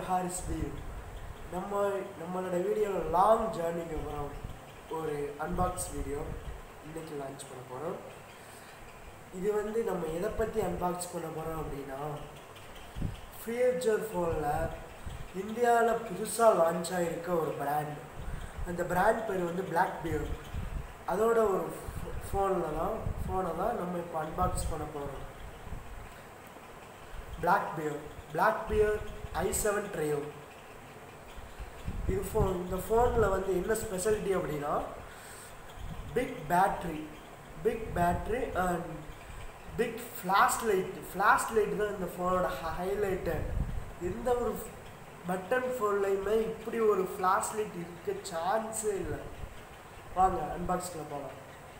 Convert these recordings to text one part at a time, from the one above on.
Harris we've நம்ம நம்மளோட video long ஜேர்னிக்கு அப்புறம் ஒரு அன்பாக்ஸ் வீடியோ இன்னைக்கு லான்ச் பண்ண போகிறோம் இது வந்து நம்ம எதை பற்றி அன்பாக்ஸ் பண்ண போகிறோம் அப்படின்னா ஃபியூச்சர் ஃபோனில் இந்தியாவில் புதுசாக லான்ச் ஆகிருக்க ஒரு பிராண்ட் அந்த பிராண்ட் பேர் வந்து பிளாக் பியர் அதோட ஒரு ஃபோனில் தான் ஃபோனை தான் நம்ம இப்போ அன்பாக்ஸ் பண்ண போகிறோம் black bear black bear I seven trio இது ஃபோன் இந்த ஃபோனில் வந்து என்ன ஸ்பெஷாலிட்டி அப்படின்னா big battery big battery and big flash light flash light தான் இந்த ஃபோனோட ஹைலைட்டு எந்த ஒரு பட்டன் ஃபோன்லையுமே இப்படி ஒரு ஃப்ளாஷ் லைட் இருக்க சான்ஸே இல்லை வாங்க அன்பாக்ஸில் போகலாம்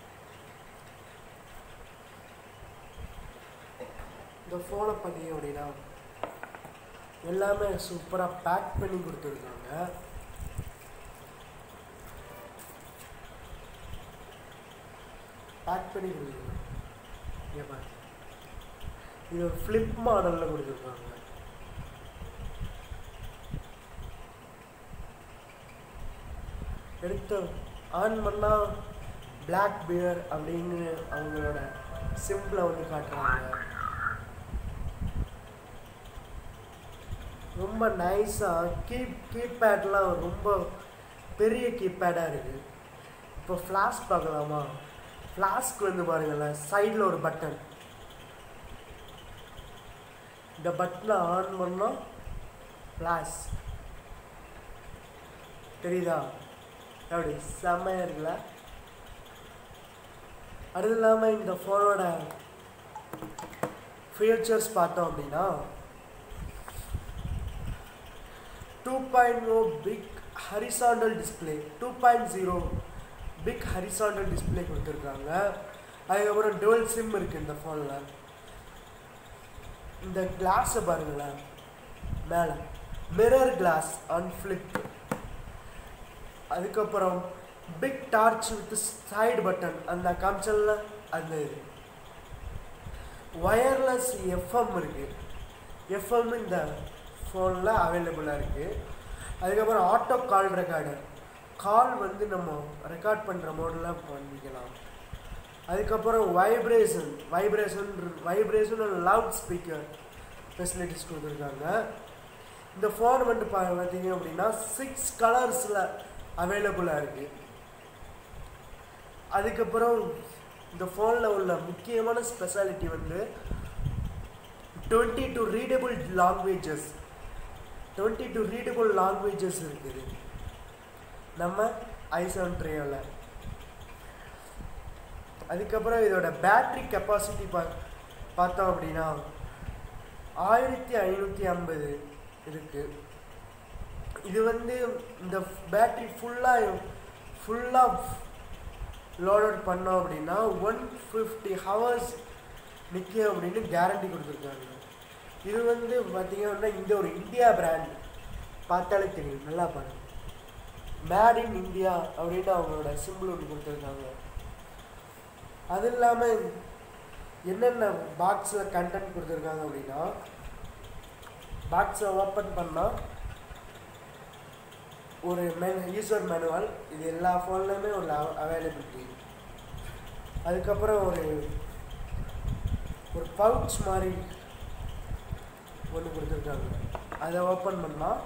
இந்த ஃபோனை பார்த்தீங்க அப்படின்னா எல்லாமே சூப்பராக பேக் பண்ணி கொடுத்துருக்காங்க பேக் பண்ணி கொடுத்துருக்காங்க இங்கே பாரு இது ஃப்ளிப் மாடலில் கொடுத்துருக்காங்க எடுத்து ஆன் பண்ணால் பிளாக் பியர் அப்படின்னு அவங்களோட சிம்பிளை வந்து காட்டுறாங்க ரொம்ப நைஸாக கீப் கீபேட்லாம் ரொம்ப பெரிய கீபேடாக இருக்குது இப்போ ஃப்ளாஷ் பார்க்கலாமா ஃப்ளாஷ்க்கு வந்து பாருங்களேன் சைடில் ஒரு பட்டன் இந்த பட்டனை ஆன் பண்ணால் ஃப்ளாஷ் தெரியுதா எப்படி செம்மையாக இருக்குல்ல அது இல்லாமல் இந்த ஃபோனோட ஃபீச்சர்ஸ் பார்த்தோம் அப்படின்னா two point O big horizontal display two point zero big horizontal display கொடுத்துருக்காங்க அதுக்கப்புறம் டுவல் சிம் இருக்குது இந்த ஃபோனில் இந்த கிளாஸை பாருங்களேன் மேலே மிரர் கிளாஸ் ஆன் ஃப்ளிப் அதுக்கப்புறம் big torch with side button அந்த காமிச்சல்ல அந்த இது ஒயர்லெஸ் எஃப்எம் இருக்குது எஃப்எம் இந்த ஃபோனில் அவைலபிளாக இருக்குது அதுக்கப்புறம் ஆட்டோ கால் ரெக்கார்டர் கால் வந்து நம்ம ரெக்கார்ட் பண்ணுற மோடில் பண்ணிக்கலாம் அதுக்கப்புறம் vibration vibration vibration loud speaker facilities கொடுத்துருக்காங்க இந்த ஃபோன் வந்து பா பார்த்தீங்க அப்படின்னா சிக்ஸ் கலர்ஸில் அவைலபிளாக இருக்குது அதுக்கப்புறம் இந்த ஃபோனில் உள்ள முக்கியமான ஸ்பெஷாலிட்டி வந்து twenty two readable languages twenty two readable languages இருக்குது நம்ம ஐசோன் ட்ரேவில் அதுக்கப்புறம் இதோட பேட்ரி கெப்பாசிட்டி பா பார்த்தோம் அப்படின்னா ஆயிரத்தி ஐநூற்றி ஐம்பது இருக்குது இது வந்து இந்த பேட்ரி ஃபுல்லாக ஃபுல்லாக லோட் பண்ணோம் அப்படின்னா ஒன் ஃபிஃப்டி ஹவர்ஸ் நிற்கும் அப்படின்னு கேரண்டி கொடுத்துருக்காங்க இது வந்து பார்த்தீங்கன்னா இந்த ஒரு இந்தியா பிராண்ட் பார்த்தாலே தெரியும் நல்லா பாருங்க மேட் இன் இந்தியா அப்படின்னு அவங்களோட சிம்பிள் ஒன்று கொடுத்துருக்காங்க அது இல்லாமல் என்னென்ன பாக்ஸில் கண்டென்ட் கொடுத்துருக்காங்க அப்படின்னா பாக்ஸை ஓப்பன் பண்ணால் ஒரு மென் யூசர் மேனுவல் இது எல்லா ஃபோன்லையுமே ஒரு அவைலபிலிட்டி அதுக்கப்புறம் ஒரு ஒரு பவுச் மாதிரி ஒன்று கொடுத்துருக்காங்க அதை ஓப்பன் பண்ணால்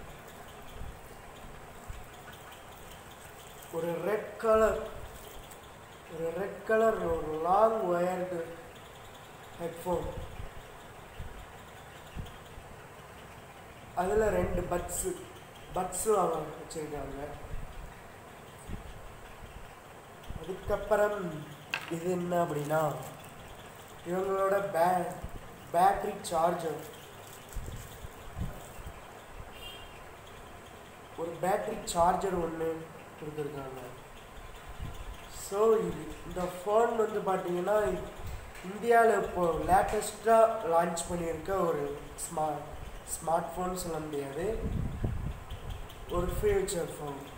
ஒரு ரெட் கலர் ஒரு ரெட் கலர் ஒரு லாங் ஒயர்டு ஹெட்ஃபோன் அதில் ரெண்டு பட்ஸு பட்ஸும் அவங்க வச்சுருக்காங்க அதுக்கப்புறம் இது என்ன அப்படின்னா இவங்களோட பே பேட்ரி சார்ஜர் ஒரு பேட்ரி சார்ஜர் ஒன்று கொடுத்துருக்காங்க ஸோ இது இந்த ஃபோன் வந்து பார்த்தீங்கன்னா இந்தியாவில் இப்போது லேட்டஸ்ட்டாக லான்ச் பண்ணியிருக்க ஒரு ஸ்மார்ட் ஸ்மார்ட் ஃபோன் சொல்ல முடியாது ஒரு ஃபியூச்சர் ஃபோன்